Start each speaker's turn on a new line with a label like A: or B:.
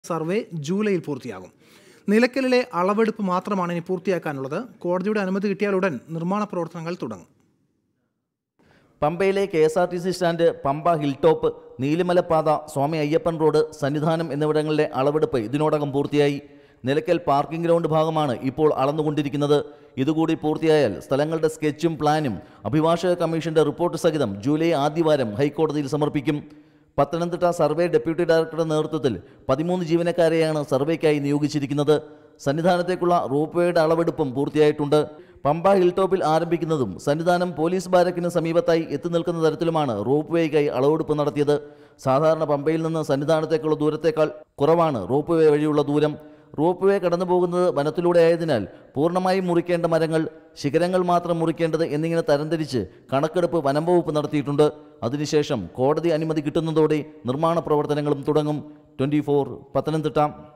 A: survey ജൂലൈയിൽ പൂർത്തിയാകും നിലയ്ക്കലിലെ അളവെടുപ്പ് മാത്രമാണ് ഇനി പൂർത്തിയാക്കാനുള്ളത് കോടതിയുടെ അനുമതി കിട്ടിയാൽ ഉടൻ നിർമ്മാണ പ്രവർത്തനങ്ങൾ തുടങ്ങും
B: പമ്പയിലെ K S R T C stand Pamba hill top നീലിമലപ്പാത സ്വാമി അയ്യപ്പൻ റോഡ് സന്നിധാനം എന്നിവിടങ്ങളിലെ അളവെടുപ്പ് ഇതിനോടകം പൂർത്തിയായി നിലയ്ക്കൽ പാർക്കിംഗ് ഗ്രൗണ്ട് ഭാഗമാണ് ഇപ്പോൾ അളന്നുകൊണ്ടിരിക്കുന്നത് ഇതുകൂടി പൂർത്തിയായാൽ സ്ഥലങ്ങളുടെ സ്കെച്ചും പ്ലാനും അഭിഭാഷക കമ്മീഷന്റെ റിപ്പോർട്ട് സഹിതം ജൂലൈ ആദ്യവാരം ഹൈക്കോടതിയിൽ സമർപ്പിക്കും പത്തനംതിട്ട സർവേ ഡെപ്യൂട്ടി ഡയറക്ടറുടെ നേതൃത്വത്തിൽ പതിമൂന്ന് ജീവനക്കാരെയാണ് സർവേക്കായി നിയോഗിച്ചിരിക്കുന്നത് സന്നിധാനത്തേക്കുള്ള റോപ്പ് വേയുടെ അളവെടുപ്പും പൂർത്തിയായിട്ടുണ്ട് പമ്പ ഹിൽ ടോപ്പിൽ ആരംഭിക്കുന്നതും സന്നിധാനം പോലീസ് ബാരക്കിന് സമീപത്തായി എത്തി നിൽക്കുന്ന തരത്തിലുമാണ് റോപ്പ് വേയ്ക്കായി അളവെടുപ്പ് നടത്തിയത് സാധാരണ പമ്പയിൽ നിന്ന് സന്നിധാനത്തേക്കുള്ള ദൂരത്തേക്കാൾ കുറവാണ് റോപ്പ് വേ വഴിയുള്ള ദൂരം റോപ്പ് വേ കടന്നു പോകുന്നത് വനത്തിലൂടെ ആയതിനാൽ പൂർണ്ണമായും മുറിക്കേണ്ട മരങ്ങൾ ശിഖരങ്ങൾ മാത്രം മുറിക്കേണ്ടത് എന്നിങ്ങനെ തരംതിരിച്ച് കണക്കെടുപ്പ് വനം വകുപ്പ് നടത്തിയിട്ടുണ്ട് അതിനുശേഷം കോടതി അനുമതി കിട്ടുന്നതോടെ നിർമ്മാണ പ്രവർത്തനങ്ങളും തുടങ്ങും ട്വൻറ്റി പത്തനംതിട്ട